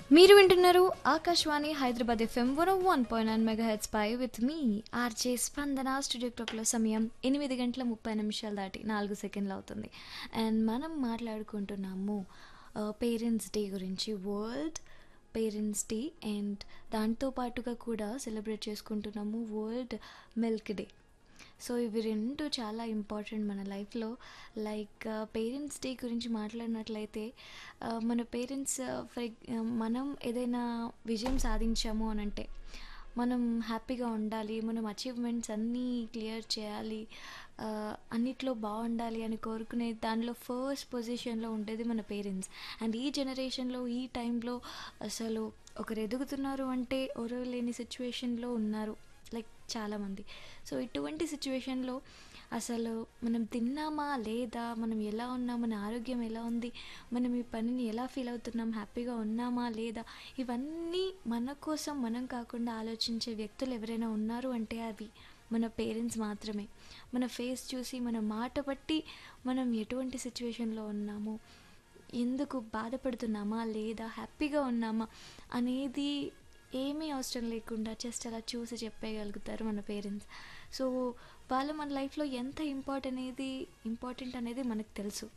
మీరు వింటున్నారు Akashvani Hyderabad FM one one point nine mega hits పై with me RJ Spandana studio క్లాక్లో సమయం ఎనిమిది గంటల ముప్పై నిమిషాలు దాటి నాలుగు సెకండ్లు అవుతుంది అండ్ మనం మాట్లాడుకుంటున్నాము పేరెంట్స్ డే గురించి వరల్డ్ పేరెంట్స్ డే అండ్ దాంతో పాటుగా కూడా సెలబ్రేట్ చేసుకుంటున్నాము వరల్డ్ మిల్క్ డే సో ఇవి రెండు చాలా ఇంపార్టెంట్ మన లైఫ్లో లైక్ పేరెంట్స్ డే గురించి మాట్లాడినట్లయితే ఆ, మన పేరెంట్స్ ఫర్ మనం ఏదైనా విజయం సాధించాము అని అంటే మనం హ్యాపీగా ఉండాలి మనం అచీవ్మెంట్స్ అన్నీ క్లియర్ చేయాలి ఆ, అన్నిట్లో బాగుండాలి అని కోరుకునే దానిలో ఫస్ట్ పొజిషన్లో ఉండేది మన పేరెంట్స్ అండ్ ఈ జనరేషన్లో ఈ టైంలో అసలు ఒకరు ఎదుగుతున్నారు అంటే ఎవరో లేని సిచ్యువేషన్లో ఉన్నారు లైక్ చాలామంది సో ఇటువంటి సిచ్యువేషన్లో అసలు మనం తిన్నామా లేదా మనం ఎలా ఉన్నాం మన ఆరోగ్యం ఎలా ఉంది మనం ఈ పనిని ఎలా ఫీల్ అవుతున్నాం హ్యాపీగా ఉన్నామా లేదా ఇవన్నీ మన కోసం మనం కాకుండా ఆలోచించే వ్యక్తులు ఎవరైనా ఉన్నారు అంటే అవి మన పేరెంట్స్ మాత్రమే మన ఫేస్ చూసి మన మాట బట్టి మనం ఎటువంటి సిచ్యువేషన్లో ఉన్నాము ఎందుకు బాధపడుతున్నామా లేదా హ్యాపీగా ఉన్నామా అనేది ఏమీ అవసరం లేకుండా జస్ట్ అలా చూసి చెప్పేయగలుగుతారు మన పేరెంట్స్ సో వాళ్ళు మన లైఫ్లో ఎంత ఇంపార్టెంట్ అనేది ఇంపార్టెంట్ అనేది మనకు తెలుసు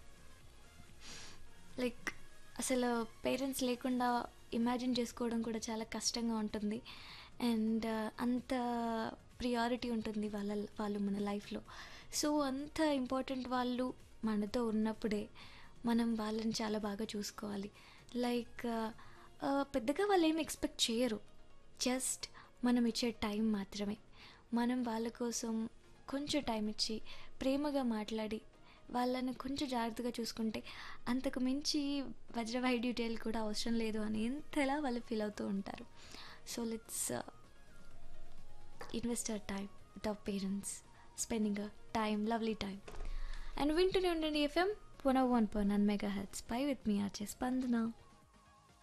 లైక్ అసలు పేరెంట్స్ లేకుండా ఇమాజిన్ చేసుకోవడం కూడా చాలా కష్టంగా ఉంటుంది అండ్ అంత ప్రియారిటీ ఉంటుంది వాళ్ళ వాళ్ళు మన లైఫ్లో సో అంత ఇంపార్టెంట్ వాళ్ళు మనతో ఉన్నప్పుడే మనం వాళ్ళని చాలా బాగా చూసుకోవాలి లైక్ పెద్దగా వాళ్ళు ఏమి ఎక్స్పెక్ట్ చేయరు జస్ట్ మనం ఇచ్చే టైం మాత్రమే మనం వాళ్ళ కోసం కొంచెం టైం ఇచ్చి ప్రేమగా మాట్లాడి వాళ్ళని కొంచెం జాగ్రత్తగా చూసుకుంటే అంతకు మించి వజ్రవైడ్యూటీలు కూడా అవసరం లేదు అని ఎంతలా వాళ్ళు ఫీల్ అవుతూ ఉంటారు so let's invest our time with our parents spending time lovely time and వింటూనే ఉండండి FM one one point nine mega hits పై విత్ మీ ఆర్చే స్పందన